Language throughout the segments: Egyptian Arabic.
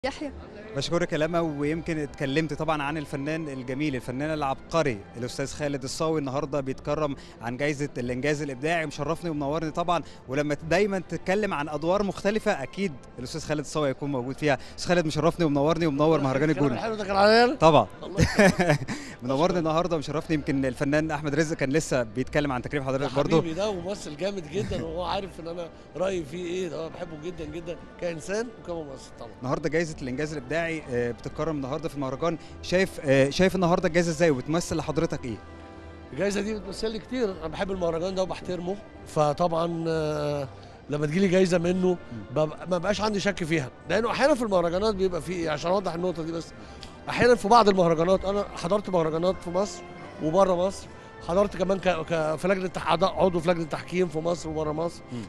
يحيى بشكرك يا لما ويمكن اتكلمت طبعا عن الفنان الجميل الفنان العبقري الاستاذ خالد الصاوي النهارده بيتكرم عن جائزه الانجاز الابداعي مشرفني ومنورني طبعا ولما دايما تتكلم عن ادوار مختلفه اكيد الاستاذ خالد الصاوي هيكون موجود فيها استاذ خالد مشرفني ومنورني ومنور مهرجان الكلام الجونه الحلو ده كان عليا طبعا الله منورني النهارده ومشرفني يمكن الفنان احمد رزق كان لسه بيتكلم عن تكريم ده حضرتك برضه حبيبي ده ممثل جامد جدا وهو عارف ان انا رايي فيه ايه ده بحبه جدا جدا كانسان وكممثل طبعا النهارده جائزه الانجاز الابداعي آه، بتتكرم النهارده في المهرجان شايف آه، شايف النهارده الجائزه ازاي وبتمثل لحضرتك ايه الجايزه دي بتمثل لي كتير انا بحب المهرجان ده وبحترمه فطبعا آه، لما تجيلي جايزه منه ببقى- ما بقاش عندي شك فيها لانه احيانا في المهرجانات بيبقى في عشان اوضح النقطه دي بس احيانا في بعض المهرجانات انا حضرت مهرجانات في مصر وبره مصر حضرت كمان ك... ك... في لجنه تح- عضو في لجنه تحكيم في مصر وبره مصر مم.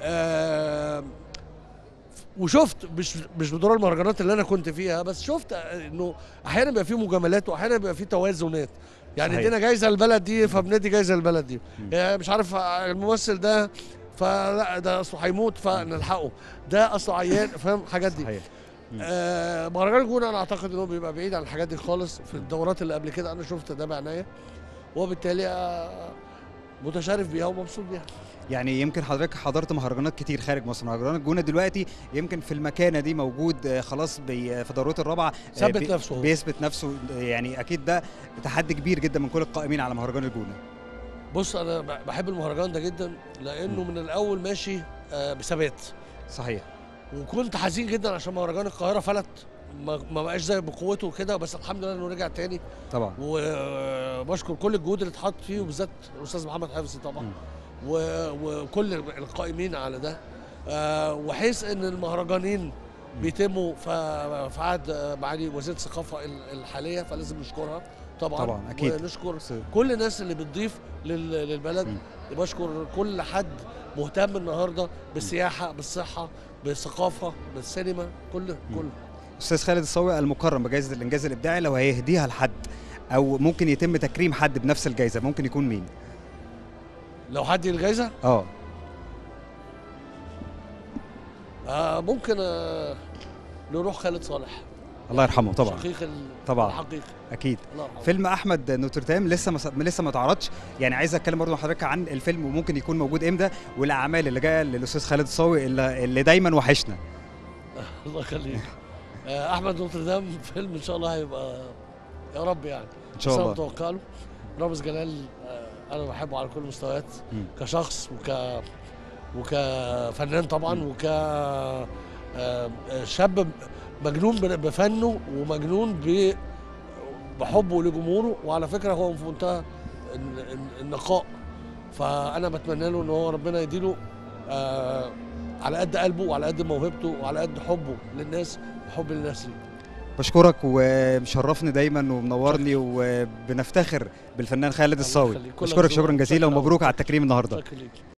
آه وشفت مش مش بدور المهرجانات اللي انا كنت فيها بس شفت انه احيانا بيبقى في مجاملات واحيانا بيبقى في توازنات يعني صحيح. ادينا جايزه البلد دي فبندي جايزه البلد دي مم. يعني مش عارف الممثل ده فلا ده اصله هيموت فنلحقه ده اصله عيان فاهم الحاجات دي صحيح مم. آه مهرجان الجونه انا اعتقد انه بيبقى بعيد عن الحاجات دي خالص في الدورات اللي قبل كده انا شفت ده بعناية وبالتالي آه متشرف بيها ومبسوط بيها يعني يمكن حضرتك حضرت مهرجانات كتير خارج مصر مهرجان الجونه دلوقتي يمكن في المكانه دي موجود آه، خلاص بي في دورته الرابعه آه، ثبت بي- نفسه هو. بيثبت نفسه آه، يعني اكيد ده تحدي كبير جدا من كل القائمين على مهرجان الجونه بص انا ب- بحب المهرجان ده جدا لانه مم. من الاول ماشي آه بثبات صحيح وكنت حزين جدا عشان مهرجان القاهره فلت ما ما بقاش زي بقوته كده بس الحمد لله انه رجع تاني طبعا وبشكر كل الجهود اللي اتحط فيه وبالذات الاستاذ محمد حافظ طبعا مم. و- وكل القائمين على ده آه، وحيث ان المهرجانين بيتموا ف- في عهد معالي وزيره الثقافه ال- الحاليه فلازم نشكرها طبعا طبعا، أكيد. ونشكر بس- كل الناس اللي بتضيف لل- للبلد مم. بشكر كل حد مهتم النهارده بالسياحه بالصحه بالثقافه بالسينما كل كل استاذ خالد الصاوي المكرم بجائزه الانجاز الابداعي لو هيهديها لحد او ممكن يتم تكريم حد بنفس الجائزه ممكن يكون مين لو حد الجايزه اه آه ممكن آه نروح خالد صالح الله يرحمه طبعا شقيق ال- طبعا. الحقيقي اكيد الله يرحمه فيلم احمد نوتردام لسه ما لسه ما اتعرضش يعني عايز اتكلم برضه مع حضرتك عن الفيلم وممكن يكون موجود امتى والاعمال اللي جايه للاستاذ خالد الصاوي اللي, اللي دايما وحشنا الله يخليك آه احمد نوتردام فيلم ان شاء الله هيبقى يا رب يعني ان شاء بس أنا الله متوقع له رامز جلال آه انا بحبه على كل المستويات مم. كشخص وك وكفنان طبعا مم. وك آه، آه، شاب مجنون ب- بفنه ومجنون ب بحبه لجمهوره وعلى فكره هو في منتهى الن- الن- النقاء فانا بتمنى له ان هو ربنا يديله آه على قد قلبه وعلى قد موهبته وعلى قد حبه للناس وحب الناس ليه بشكرك ومشرفني دايما ومنورني وبنفتخر بالفنان خالد الله الصاوي يخليك. كلك بشكرك ذوق. شكرا جزيلا شكرا. ومبروك على التكريم النهارده شكرا ليك